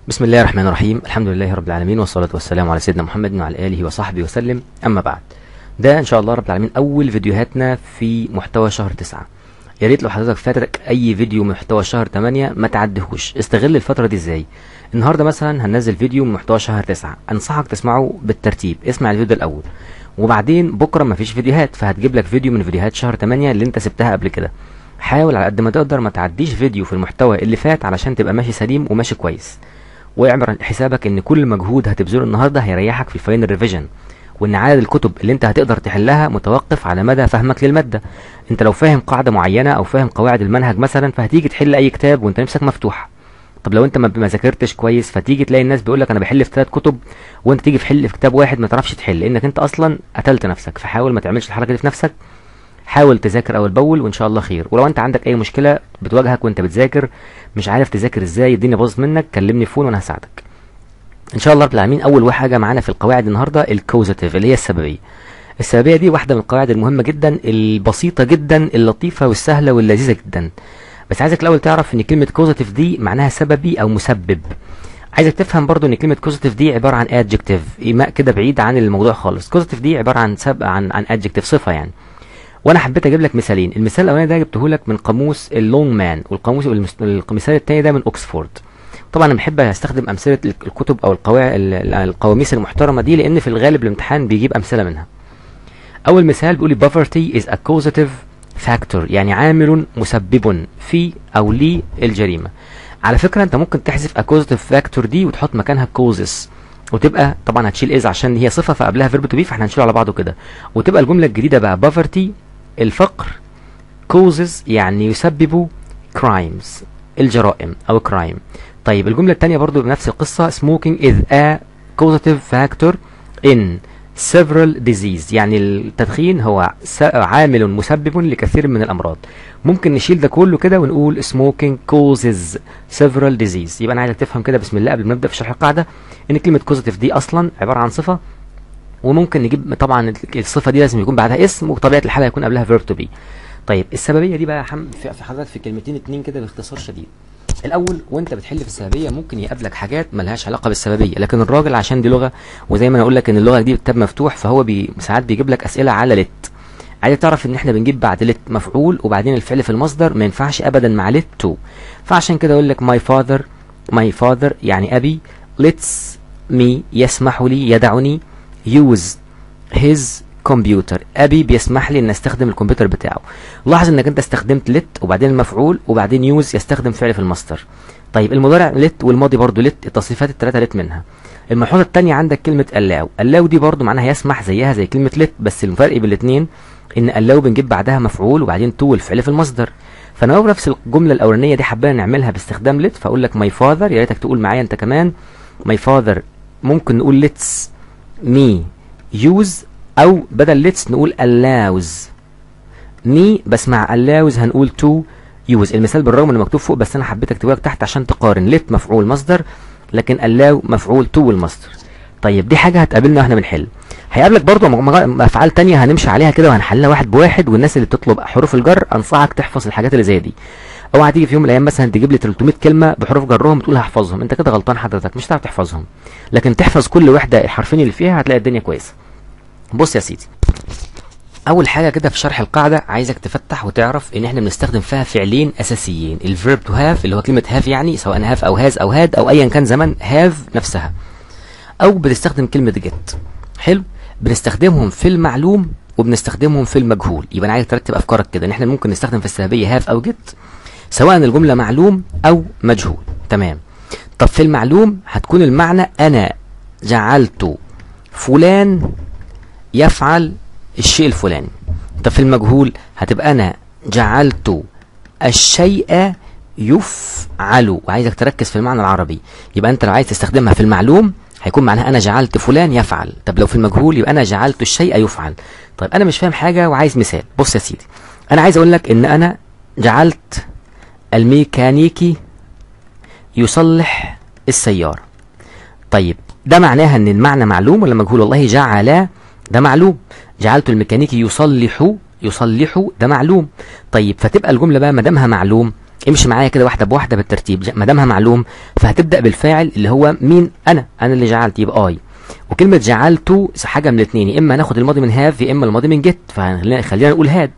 بسم الله الرحمن الرحيم الحمد لله رب العالمين والصلاة والسلام على سيدنا محمد وعلى آله وصحبه وسلم أما بعد ده إن شاء الله رب العالمين أول فيديوهاتنا في محتوى شهر تسعة يا ريت لو حضرتك فاتك أي فيديو من محتوى شهر تمانية ما تعدهوش استغل الفترة دي إزاي النهاردة مثلا هننزل فيديو من محتوى شهر تسعة أنصحك تسمعه بالترتيب اسمع الفيديو الأول وبعدين بكرة مفيش فيديوهات فهتجيب لك فيديو من فيديوهات شهر تمانية اللي انت سبتها قبل كده حاول على قد ما تقدر ما تعديش فيديو في المحتوى اللي فات علشان تبقى ماشي سليم وماشي كويس واعمل حسابك ان كل مجهود هتبذله النهارده هيريحك في الفاينل ريفيجن وان عدد الكتب اللي انت هتقدر تحلها متوقف على مدى فهمك للماده انت لو فاهم قاعده معينه او فاهم قواعد المنهج مثلا فهتيجي تحل اي كتاب وانت نفسك مفتوحه طب لو انت ما ما ذاكرتش كويس فتيجي تلاقي الناس بيقول لك انا بحل في ثلاث كتب وانت تيجي في حل في كتاب واحد ما تعرفش تحل لانك انت اصلا قتلت نفسك فحاول ما تعملش الحركه دي في نفسك حاول تذاكر اول باول وان شاء الله خير ولو انت عندك اي مشكله بتواجهك وانت بتذاكر مش عارف تذاكر ازاي الدنيا باظت منك كلمني فون وانا هساعدك ان شاء الله رب العالمين اول حاجه معانا في القواعد النهارده الكوزاتيف اللي هي السببيه السببيه دي واحده من القواعد المهمه جدا البسيطه جدا اللطيفه والسهله واللذيذه جدا بس عايزك الاول تعرف ان كلمه كوزاتيف دي معناها سببي او مسبب عايزك تفهم برضو ان كلمه كوزاتيف دي عباره عن ادجكتيف ايماء كده بعيد عن الموضوع خالص كوزاتيف دي عباره عن سب عن عن ادجكتيف صفه يعني وانا حبيت اجيب لك مثالين المثال الاولاني ده جبته لك من قاموس اللونج مان والقاموس المثال الثاني ده من اوكسفورد طبعا انا بحب استخدم امثله الكتب او القواعد القواميس المحترمه دي لان في الغالب الامتحان بيجيب امثله منها اول مثال بيقول لي poverty is a causative factor يعني عامل مسبب في او للجريمه على فكره انت ممكن تحذف a causative factor دي وتحط مكانها causes وتبقى طبعا هتشيل از عشان هي صفه فقبلها فيرب تو بي فاحنا هنشيله على بعضه كده وتبقى الجمله الجديده بقى poverty الفقر causes يعني يسبب crimes الجرائم او crime طيب الجملة التانية برضو بنفس القصة smoking is a causative factor in several disease يعني التدخين هو عامل مسبب لكثير من الأمراض ممكن نشيل ده كله كده ونقول smoking causes several disease يبقى أنا عايزك تفهم كده بسم الله قبل ما نبدأ في شرح القاعدة إن كلمة causative دي أصلا عبارة عن صفة وممكن نجيب طبعا الصفة دي لازم يكون بعدها اسم وبطبيعة الحال هيكون قبلها verb to be طيب السببية دي بقى في حضرتك في كلمتين اتنين كده باختصار شديد الاول وانت بتحل في السببيه ممكن يقابلك حاجات ملهاش علاقه بالسببيه لكن الراجل عشان دي لغه وزي ما انا اقول لك ان اللغه دي كتاب مفتوح فهو بي ساعات بيجيب لك اسئله على لت عايز تعرف ان احنا بنجيب بعد لت مفعول وبعدين الفعل في المصدر ما ينفعش ابدا مع لت تو فعشان كده اقول لك ماي فاذر ماي فاذر يعني ابي ليتس مي يسمح لي يدعني يوز هيز كمبيوتر ابي بيسمح لي ان استخدم الكمبيوتر بتاعه لاحظ انك انت استخدمت لت وبعدين المفعول وبعدين يوز يستخدم فعل في المصدر طيب المضارع لت والماضي برضو لت التصريفات الثلاثه لت منها الملحوظه الثانيه عندك كلمه allow allow دي برضو معناها يسمح زيها زي كلمه لت بس الفرق بين الاثنين ان allow بنجيب بعدها مفعول وبعدين تو الفعل في المصدر فانا لو نفس الجمله الاولانيه دي حبينا نعملها باستخدام لت فاقول لك ماي فاذر يا ريتك تقول معايا انت كمان ماي فاذر ممكن نقول ليتس مي يوز او بدل let's نقول allows me بس مع allows هنقول to use المثال بالرغم انه مكتوب فوق بس انا حبيت اكتبه لك تحت عشان تقارن let مفعول مصدر لكن allow مفعول to المصدر طيب دي حاجه هتقابلنا واحنا بنحل هيقابلك برضه افعال تانية هنمشي عليها كده وهنحلها واحد بواحد والناس اللي بتطلب حروف الجر انصحك تحفظ الحاجات اللي زي دي اوعى تيجي في يوم من الايام مثلا تجيب لي 300 كلمه بحروف جرهم تقول هحفظهم انت كده غلطان حضرتك مش هتعرف تحفظهم لكن تحفظ كل وحده الحرفين اللي فيها هتلاقي الدنيا كويسه بص يا سيدي اول حاجه كده في شرح القاعده عايزك تفتح وتعرف ان احنا بنستخدم فيها فعلين اساسيين الفيرب تو هاف اللي هو كلمه هاف يعني سواء هاف او هاز او هاد او ايا كان زمن هاف نفسها او بنستخدم كلمه جيت حلو بنستخدمهم في المعلوم وبنستخدمهم في المجهول يبقى انا عايز ترتب افكارك كده ان احنا ممكن نستخدم في السببيه هاف او جيت سواء الجمله معلوم او مجهول تمام طب في المعلوم هتكون المعنى انا جعلت فلان يفعل الشيء الفلاني طب في المجهول هتبقى انا جعلت الشيء يفعل وعايزك تركز في المعنى العربي يبقى انت لو عايز تستخدمها في المعلوم هيكون معناها انا جعلت فلان يفعل طب لو في المجهول يبقى انا جعلت الشيء يفعل طيب انا مش فاهم حاجه وعايز مثال بص يا سيدي انا عايز اقول لك ان انا جعلت الميكانيكي يصلح السياره طيب ده معناها ان المعنى معلوم ولا مجهول والله جعل ده معلوم جعلت الميكانيكي يصلح يصلح ده معلوم طيب فتبقى الجمله بقى ما دامها معلوم امشي معايا كده واحده بواحده بالترتيب ج- ما دامها معلوم فهتبدا بالفاعل اللي هو مين انا انا اللي جعلت يبقى اي وكلمه جعلته حاجه من الاثنين يا اما هناخد الماضي من هاف يا اما الماضي من جيت فخلينا نقول هاد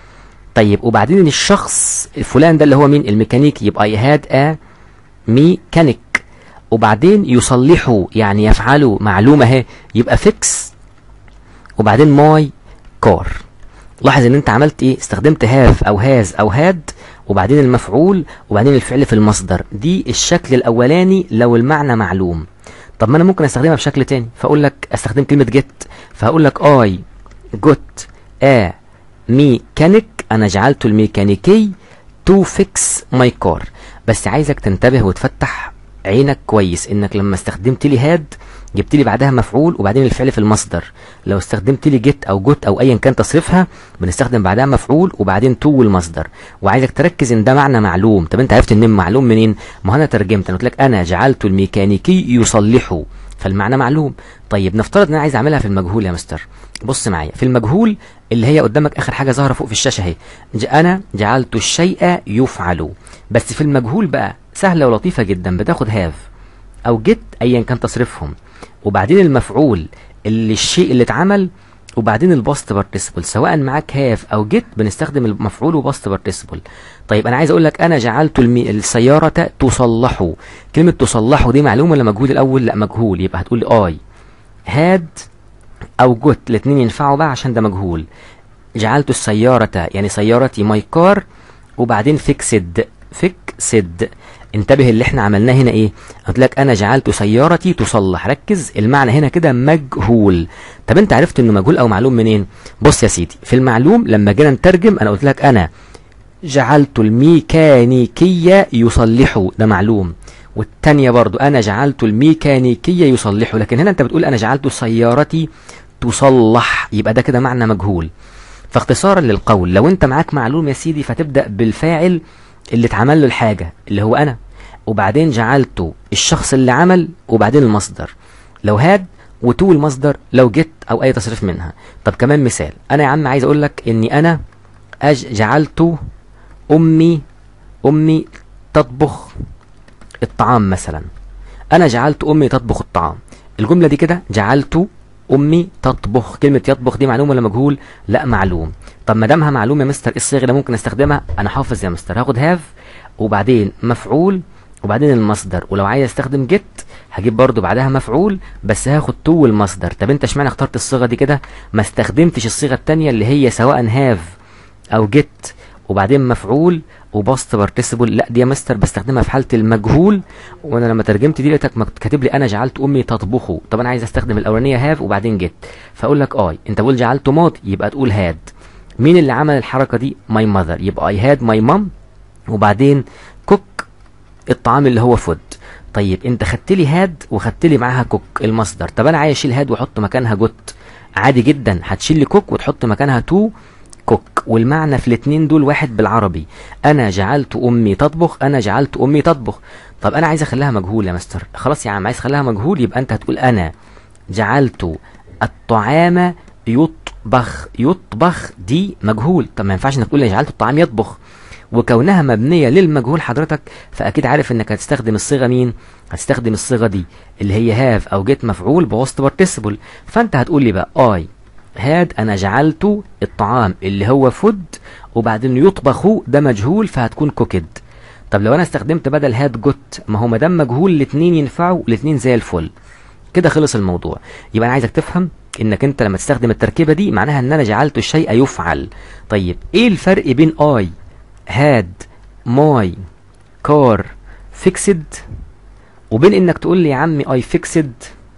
طيب وبعدين الشخص فلان ده اللي هو مين الميكانيكي يبقى اي هاد ا ميكانيك وبعدين يصلحوا يعني يفعلوا معلومه اهي يبقى فيكس وبعدين ماي كار لاحظ ان انت عملت ايه استخدمت هاف او هاز او هاد وبعدين المفعول وبعدين الفعل في المصدر دي الشكل الاولاني لو المعنى معلوم طب ما انا ممكن استخدمها بشكل تاني فاقول لك استخدم كلمه جيت فاقول لك اي جوت ا ميكانيك انا جعلت الميكانيكي تو فيكس ماي كار بس عايزك تنتبه وتفتح عينك كويس انك لما استخدمت لي هاد جبت لي بعدها مفعول وبعدين الفعل في المصدر لو استخدمت لي جيت او جوت او ايا كان تصريفها بنستخدم بعدها مفعول وبعدين تو والمصدر وعايزك تركز ان ده معنى معلوم طب انت عرفت ان معلوم منين ما هو انا ترجمت انا قلت لك انا جعلت الميكانيكي يصلحه فالمعنى معلوم طيب نفترض ان انا عايز اعملها في المجهول يا مستر بص معايا في المجهول اللي هي قدامك اخر حاجه ظاهره فوق في الشاشه اهي ج- انا جعلت الشيء يفعل بس في المجهول بقى سهله ولطيفه جدا بتاخد هاف او جيت ايا كان تصريفهم وبعدين المفعول اللي الشيء اللي اتعمل وبعدين الباست بارتيسيبل سواء معاك هاف او جيت بنستخدم المفعول وباست بارتيسيبل طيب انا عايز اقول لك انا جعلت المي... السياره تصلح كلمه تصلح دي معلومه ولا مجهول الاول لا مجهول يبقى هتقول لي اي هاد او جوت الاثنين ينفعوا بقى عشان ده مجهول جعلت السياره يعني سيارتي ماي كار وبعدين فيكسد فيكسد انتبه اللي احنا عملناه هنا ايه قلت لك انا جعلت سيارتي تصلح ركز المعنى هنا كده مجهول طب انت عرفت انه مجهول او معلوم منين بص يا سيدي في المعلوم لما جينا نترجم انا قلت لك انا جعلت الميكانيكية يصلح ده معلوم والتانية برضو انا جعلت الميكانيكية يصلح لكن هنا انت بتقول انا جعلت سيارتي تصلح يبقى ده كده معنى مجهول فاختصارا للقول لو انت معاك معلوم يا سيدي فتبدأ بالفاعل اللي اتعمل له الحاجة اللي هو انا وبعدين جعلته الشخص اللي عمل وبعدين المصدر لو هاد وتو المصدر لو جيت او اي تصريف منها طب كمان مثال انا يا عم عايز اقول لك اني انا أج جعلت امي امي تطبخ الطعام مثلا انا جعلت امي تطبخ الطعام الجمله دي كده جعلت امي تطبخ كلمه يطبخ دي معلوم ولا مجهول لا معلوم طب ما دامها معلوم يا مستر ايه الصيغه اللي ممكن استخدمها انا حافظ يا مستر هاخد هاف وبعدين مفعول وبعدين المصدر ولو عايز استخدم جيت هجيب برضو بعدها مفعول بس هاخد تو والمصدر طب انت اشمعنى اخترت الصيغه دي كده ما استخدمتش الصيغه التانية اللي هي سواء هاف او جيت وبعدين مفعول وباست بارتيسيبل لا دي يا مستر بستخدمها في حاله المجهول وانا لما ترجمت دي لقيتك مكت- كاتب لي انا جعلت امي تطبخه طب انا عايز استخدم الاولانيه هاف وبعدين جيت فاقول لك اي انت بقول جعلته ماضي يبقى تقول هاد مين اللي عمل الحركه دي ماي ماذر يبقى اي هاد ماي مام وبعدين كوك الطعام اللي هو فود طيب انت خدت لي هاد وخدت لي معاها كوك المصدر طب انا عايز اشيل هاد واحط مكانها جوت عادي جدا هتشيل لي كوك وتحط مكانها تو كوك والمعنى في الاتنين دول واحد بالعربي انا جعلت امي تطبخ انا جعلت امي تطبخ طب انا عايز اخليها مجهول يا مستر خلاص يا عم عايز اخليها مجهول يبقى انت هتقول انا جعلت الطعام يطبخ يطبخ دي مجهول طب ما ينفعش انك تقول لي جعلت الطعام يطبخ وكونها مبنيه للمجهول حضرتك فاكيد عارف انك هتستخدم الصيغه مين هتستخدم الصيغه دي اللي هي هاف او جيت مفعول بواسطه بارتيسيبل فانت هتقول لي بقى اي هاد انا جعلت الطعام اللي هو فود وبعدين يطبخ ده مجهول فهتكون كوكد طب لو انا استخدمت بدل هاد جوت ما هو ما دام مجهول الاثنين ينفعوا الاثنين زي الفل كده خلص الموضوع يبقى انا عايزك تفهم انك انت لما تستخدم التركيبه دي معناها ان انا جعلت الشيء يفعل طيب ايه الفرق بين اي هاد ماي كار فيكسد وبين انك تقول لي يا عمي اي فيكسد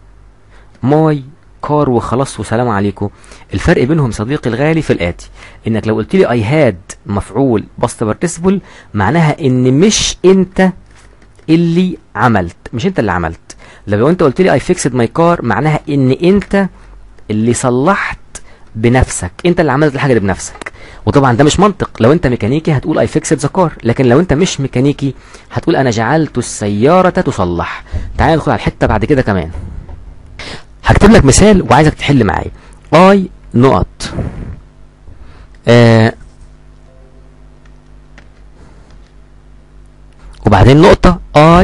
ماي كار وخلاص وسلام عليكم الفرق بينهم صديقي الغالي في الاتي انك لو قلت لي اي هاد مفعول باست بارتيسيبل معناها ان مش انت اللي عملت مش انت اللي عملت لو انت قلت لي اي فيكسد ماي كار معناها ان انت اللي صلحت بنفسك انت اللي عملت الحاجه دي بنفسك وطبعا ده مش منطق لو انت ميكانيكي هتقول اي فيكسد ذا كار لكن لو انت مش ميكانيكي هتقول انا جعلت السياره تصلح تعال ندخل على الحته بعد كده كمان هكتب لك مثال وعايزك تحل معايا اي نقط آه وبعدين نقطة I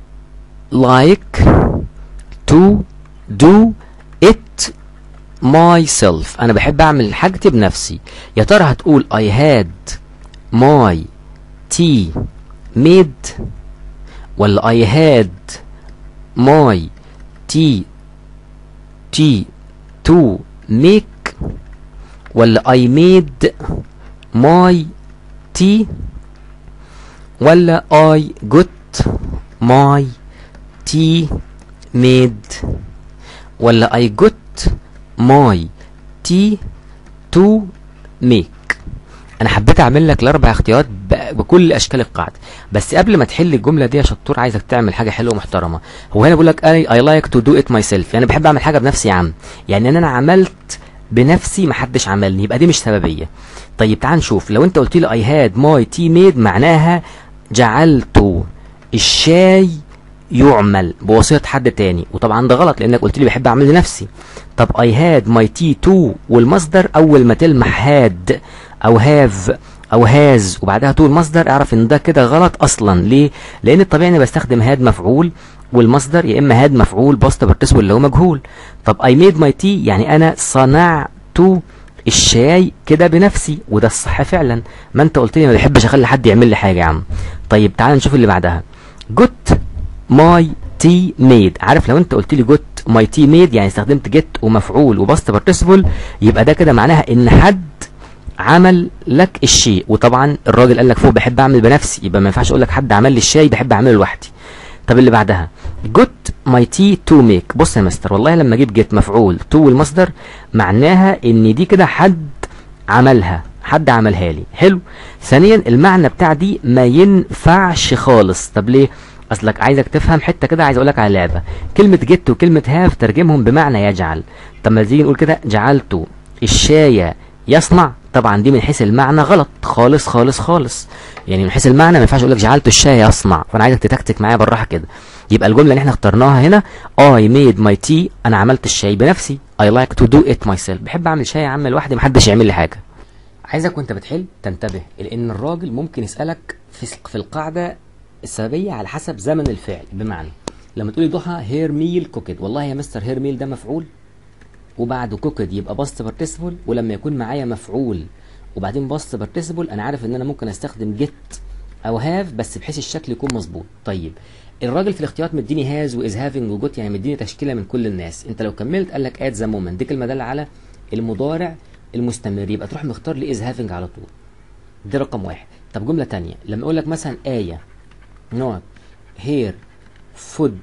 like to do it myself انا بحب اعمل حاجتي بنفسي يا ترى هتقول I had my tea made ولا I had my tea tea to make ولا I made my tea ولا I got my tea made ولا I got my tea to make انا حبيت اعمل لك الاربع اختيارات ب- بكل اشكال القاعده بس قبل ما تحل الجمله دي يا شطور عايزك تعمل حاجه حلوه ومحترمه هو هنا بيقول لك I, I like to do it myself يعني بحب اعمل حاجه بنفسي يا عم يعني ان انا عملت بنفسي محدش عملني يبقى دي مش سببيه طيب تعال نشوف لو انت قلت لي I had my tea made معناها جعلت الشاي يعمل بواسطة حد تاني وطبعا ده غلط لانك قلت لي بحب اعمل لنفسي طب I had my tea to والمصدر اول ما تلمح had او have او has وبعدها تو المصدر اعرف ان ده كده غلط اصلا ليه لان الطبيعي اني بستخدم had مفعول والمصدر يا اما had مفعول باست بارتيسيبل اللي هو مجهول طب I made my tea يعني انا صنعت الشاي كده بنفسي وده الصح فعلا ما انت قلت لي ما بحبش اخلي حد يعمل لي حاجه يا عم طيب تعال نشوف اللي بعدها جوت ماي تي ميد عارف لو انت قلت لي جوت ماي تي ميد يعني استخدمت جيت ومفعول وباست بارتيسيبل يبقى ده كده معناها ان حد عمل لك الشيء وطبعا الراجل قال لك فوق بحب اعمل بنفسي يبقى ما ينفعش اقول لك حد عمل لي الشاي بحب اعمله لوحدي طب اللي بعدها جوت ماي تي تو ميك بص يا مستر والله لما اجيب جيت مفعول تو والمصدر معناها ان دي كده حد عملها حد عملها لي حلو ثانيا المعنى بتاع دي ما ينفعش خالص طب ليه اصلك عايزك تفهم حته كده عايز اقول لك على لعبه كلمه جيت وكلمه هاف ترجمهم بمعنى يجعل طب ما تيجي نقول كده جعلت الشاي يصنع طبعا دي من حيث المعنى غلط خالص خالص خالص يعني من حيث المعنى ما ينفعش اقول لك جعلت الشاي يصنع فانا عايزك تتكتك معايا بالراحه كده يبقى الجمله اللي احنا اخترناها هنا I made my tea انا عملت الشاي بنفسي I like to do it myself بحب اعمل شاي يا عم لوحدي محدش يعمل لي حاجه عايزك وانت بتحل تنتبه لان الراجل ممكن يسالك في في القاعده السببيه على حسب زمن الفعل بمعنى لما تقولي ضحى هير ميل كوكد والله يا مستر هير ميل ده مفعول وبعده كوكد يبقى باست بارتيسيبل ولما يكون معايا مفعول وبعدين باست بارتيسيبل انا عارف ان انا ممكن استخدم جيت او هاف بس بحيث الشكل يكون مظبوط طيب الراجل في الاختيارات مديني هاز واز هافنج وجوت يعني مديني تشكيله من كل الناس انت لو كملت قال لك ات ذا مومنت دي كلمه داله على المضارع المستمر يبقى تروح مختار لي از هافنج على طول دي رقم واحد طب جمله تانية لما اقول لك مثلا ايه نوت هير فود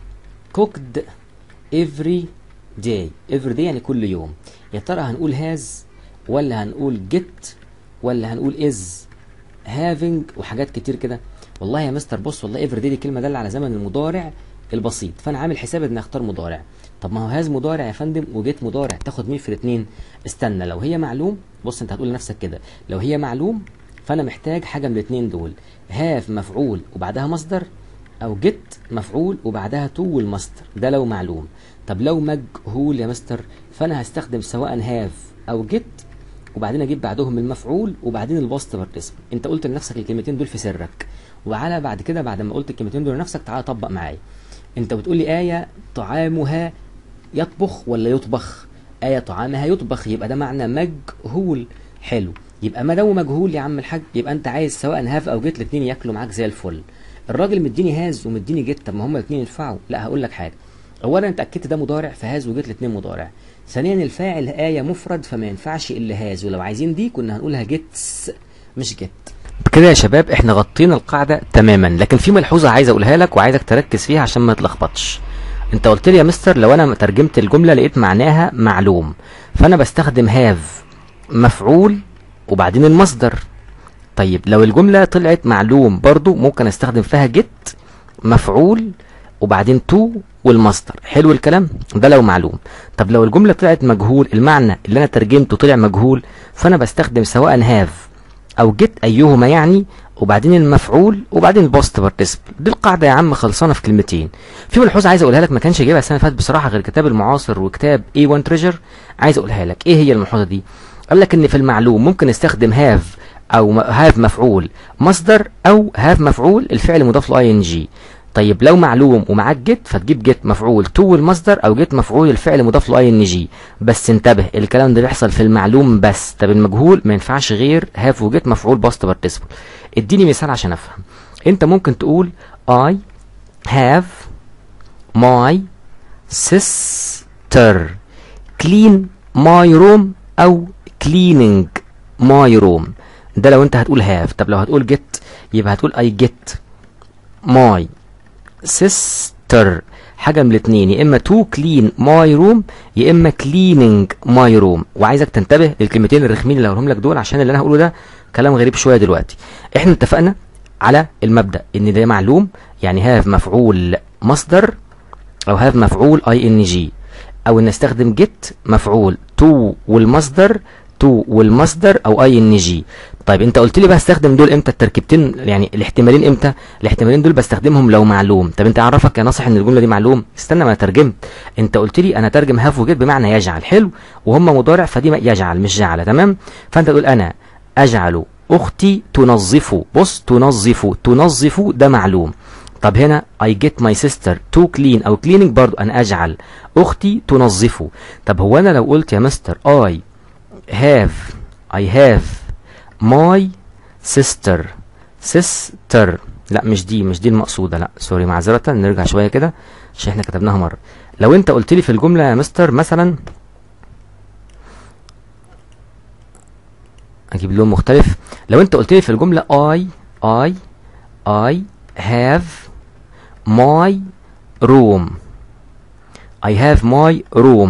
cooked every day every day يعني كل يوم يا ترى هنقول هاز ولا هنقول get ولا هنقول is having وحاجات كتير كده والله يا مستر بص والله every day دي كلمه داله على زمن المضارع البسيط فانا عامل حساب ان اختار مضارع طب ما هو هاز مضارع يا فندم وجيت مضارع تاخد مين في الاثنين استنى لو هي معلوم بص انت هتقول لنفسك كده لو هي معلوم فانا محتاج حاجه من الاثنين دول هاف مفعول وبعدها مصدر او جيت مفعول وبعدها تو والمصدر ده لو معلوم طب لو مجهول يا مستر فانا هستخدم سواء هاف او جيت وبعدين اجيب بعدهم المفعول وبعدين الباست بارتيسيبل انت قلت لنفسك الكلمتين دول في سرك وعلى بعد كده بعد ما قلت الكلمتين دول لنفسك تعالى طبق معايا انت بتقول لي آية طعامها يطبخ ولا يطبخ آية طعامها يطبخ يبقى ده معنى مجهول حلو يبقى ما دام مجهول يا عم الحاج يبقى انت عايز سواء هاف او جيت الاثنين ياكلوا معاك زي الفل الراجل مديني هاز ومديني جيت طب ما هما الاثنين ينفعوا لا هقول لك حاجه اولا انت اكدت ده مضارع فهاز وجيت الاثنين مضارع ثانيا الفاعل آية مفرد فما ينفعش الا هاز ولو عايزين دي كنا هنقولها جيتس مش جيت بكده يا شباب احنا غطينا القاعده تماما لكن في ملحوظه عايز اقولها لك وعايزك تركز فيها عشان ما تلخبطش انت قلت لي يا مستر لو انا ترجمت الجمله لقيت معناها معلوم فانا بستخدم هاف مفعول وبعدين المصدر طيب لو الجمله طلعت معلوم برضو ممكن استخدم فيها جيت مفعول وبعدين تو والمصدر حلو الكلام ده لو معلوم طب لو الجمله طلعت مجهول المعنى اللي انا ترجمته طلع مجهول فانا بستخدم سواء هاف او جيت ايهما يعني وبعدين المفعول وبعدين البوست بارتيسيبل دي القاعده يا عم خلصانه في كلمتين في ملحوظه عايز اقولها لك ما كانش جايبها السنه اللي فاتت بصراحه غير كتاب المعاصر وكتاب A1 تريجر عايز اقولها لك ايه هي الملحوظه دي قال لك ان في المعلوم ممكن استخدم هاف او هاف مفعول مصدر او هاف مفعول الفعل مضاف له اي ان جي طيب لو معلوم ومعاك جيت فتجيب جيت مفعول تو المصدر او جيت مفعول الفعل مضاف له اي ان جي بس انتبه الكلام ده بيحصل في المعلوم بس طب المجهول ما ينفعش غير هاف وجيت مفعول باست بارتيسيبل اديني مثال عشان افهم انت ممكن تقول I have my sister clean my room او cleaning my room ده لو انت هتقول have طب لو هتقول get يبقى هتقول I get my sister حاجة من الاتنين يا اما to clean my room يا اما cleaning my room وعايزك تنتبه للكلمتين الرخمين اللي هقولهم لك دول عشان اللي انا هقوله ده كلام غريب شوية دلوقتي احنا اتفقنا على المبدأ ان ده معلوم يعني هاف مفعول مصدر او هاف مفعول اي ان جي او ان استخدم جيت مفعول تو والمصدر تو والمصدر او اي ان جي طيب انت قلت لي بقى استخدم دول امتى التركيبتين يعني الاحتمالين امتى الاحتمالين دول بستخدمهم لو معلوم طب انت عرفك يا ناصح ان الجمله دي معلوم استنى ما انا ترجمت انت قلت لي انا ترجم هاف وجيت بمعنى يجعل حلو وهم مضارع فدي يجعل مش جعل تمام فانت تقول انا اجعل اختي تنظف بص تنظف تنظف ده معلوم طب هنا I get my sister to clean او cleaning برضو انا اجعل اختي تنظفه طب هو انا لو قلت يا مستر I have I have my sister sister لا مش دي مش دي المقصودة لا سوري معذرة نرجع شوية كده عشان احنا كتبناها مرة لو انت قلت لي في الجملة يا مستر مثلا اجيب لون مختلف لو انت قلت لي في الجملة I I I have my room I have my room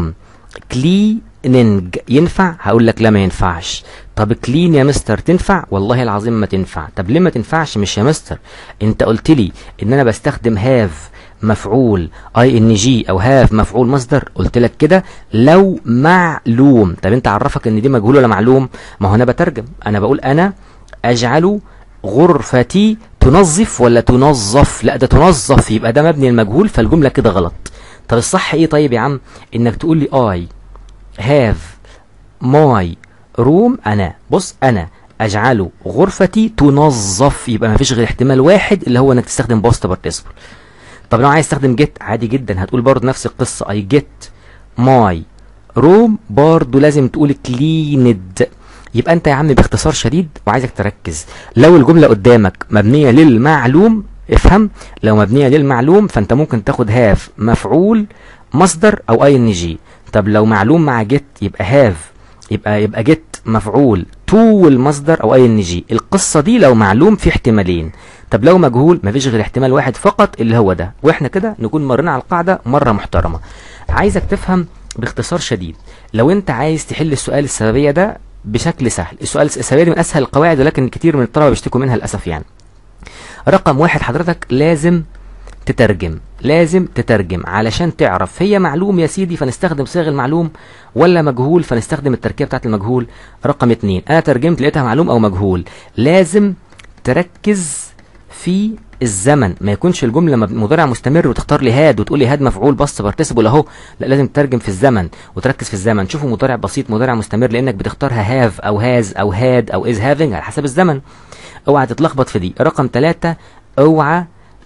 cleaning ينفع هقول لك لا ما ينفعش طب كلين يا مستر تنفع والله العظيم ما تنفع طب ليه ما تنفعش مش يا مستر انت قلت لي ان انا بستخدم هاف مفعول اي ان جي او هاف مفعول مصدر قلت لك كده لو معلوم طب انت عرفك ان دي مجهول ولا معلوم ما هو انا بترجم انا بقول انا اجعل غرفتي تنظف ولا تنظف لا ده تنظف يبقى ده مبني المجهول فالجمله كده غلط طب الصح ايه طيب يا عم انك تقول لي اي هاف ماي روم انا بص انا اجعل غرفتي تنظف يبقى ما فيش غير احتمال واحد اللي هو انك تستخدم باست بارتيسيبل طب لو عايز تستخدم جيت عادي جدا هتقول برضه نفس القصه اي جيت ماي روم برضه لازم تقول كليند يبقى انت يا عم باختصار شديد وعايزك تركز لو الجمله قدامك مبنيه للمعلوم افهم لو مبنيه للمعلوم فانت ممكن تاخد هاف مفعول مصدر او اي ان جي طب لو معلوم مع جيت يبقى هاف يبقى يبقى جيت مفعول تو المصدر او اي ان جي القصه دي لو معلوم في احتمالين طب لو مجهول مفيش غير احتمال واحد فقط اللي هو ده واحنا كده نكون مرينا على القاعده مره محترمه عايزك تفهم باختصار شديد لو انت عايز تحل السؤال السببيه ده بشكل سهل السؤال السببيه دي من اسهل القواعد ولكن كتير من الطلبه بيشتكوا منها للاسف يعني رقم واحد حضرتك لازم تترجم لازم تترجم علشان تعرف هي معلوم يا سيدي فنستخدم صيغ المعلوم ولا مجهول فنستخدم التركيبه بتاعت المجهول رقم اتنين انا ترجمت لقيتها معلوم او مجهول لازم تركز في الزمن ما يكونش الجمله مضارع مستمر وتختار لي هاد وتقول لي هاد مفعول بس بارتيسيبل اهو لا لازم تترجم في الزمن وتركز في الزمن شوفوا مضارع بسيط مضارع مستمر لانك بتختارها هاف او هاز او هاد او از هافينج على حسب الزمن اوعى تتلخبط في دي رقم ثلاثة اوعى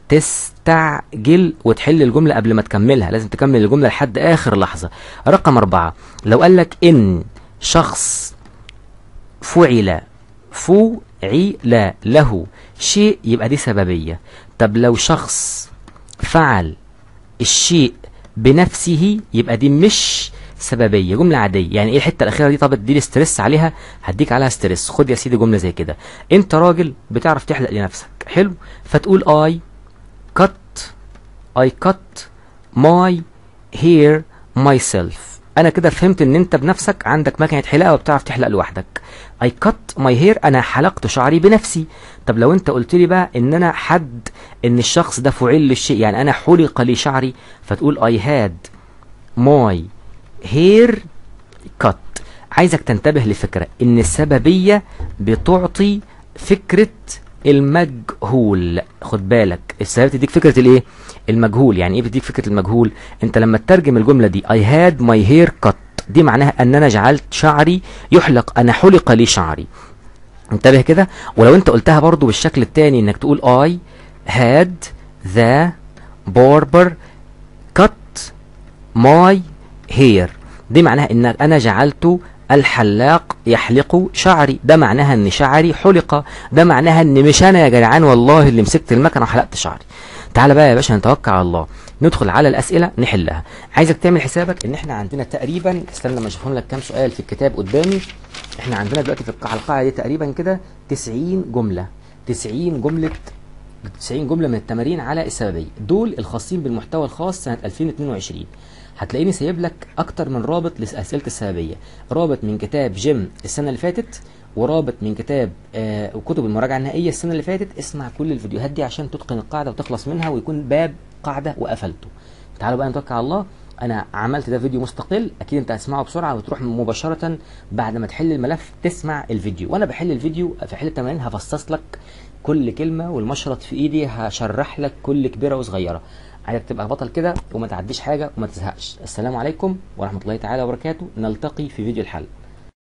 تستعجل وتحل الجملة قبل ما تكملها لازم تكمل الجملة لحد آخر لحظة رقم أربعة لو قال لك إن شخص فعل فعل له شيء يبقى دي سببية طب لو شخص فعل الشيء بنفسه يبقى دي مش سببيه جمله عاديه يعني ايه الحته الاخيره دي طب اديني ستريس عليها هديك عليها ستريس خد يا سيدي جمله زي كده انت راجل بتعرف تحلق لنفسك حلو فتقول اي cut I cut my hair myself انا كده فهمت ان انت بنفسك عندك مكنه حلاقه وبتعرف تحلق لوحدك I cut my hair انا حلقت شعري بنفسي طب لو انت قلت لي بقى ان انا حد ان الشخص ده فعل للشيء يعني انا حلق لي شعري فتقول I had my hair cut عايزك تنتبه لفكره ان السببيه بتعطي فكره المجهول خد بالك السبب تديك فكره الايه المجهول يعني ايه بتديك فكره المجهول انت لما تترجم الجمله دي I had my hair cut دي معناها ان انا جعلت شعري يحلق انا حلق لي شعري انتبه كده ولو انت قلتها برضو بالشكل التاني انك تقول I had the barber cut my hair دي معناها ان انا جعلت الحلاق يحلق شعري ده معناها ان شعري حلق ده معناها ان مش انا يا جدعان والله اللي مسكت المكنه وحلقت شعري تعالى بقى يا باشا نتوكل على الله ندخل على الاسئله نحلها عايزك تعمل حسابك ان احنا عندنا تقريبا استنى لما اشوف لك كام سؤال في الكتاب قدامي احنا عندنا دلوقتي في القاعه القاعده دي تقريبا كده 90 جمله 90 جمله 90 جمله من التمارين على السببيه دول الخاصين بالمحتوى الخاص سنه 2022 هتلاقيني سايب لك اكتر من رابط لاسئله السببيه رابط من كتاب جيم السنه اللي فاتت ورابط من كتاب آه وكتب المراجعه النهائيه السنه اللي فاتت اسمع كل الفيديوهات دي عشان تتقن القاعده وتخلص منها ويكون باب قاعده وقفلته تعالوا بقى نتوكل على الله انا عملت ده فيديو مستقل اكيد انت هتسمعه بسرعه وتروح مباشره بعد ما تحل الملف تسمع الفيديو وانا بحل الفيديو في حل التمارين هفصص لك كل كلمه والمشرط في ايدي هشرح لك كل كبيره وصغيره عايزك تبقى بطل كده وما تعديش حاجه وما تزهقش السلام عليكم ورحمه الله تعالى وبركاته نلتقي في فيديو الحل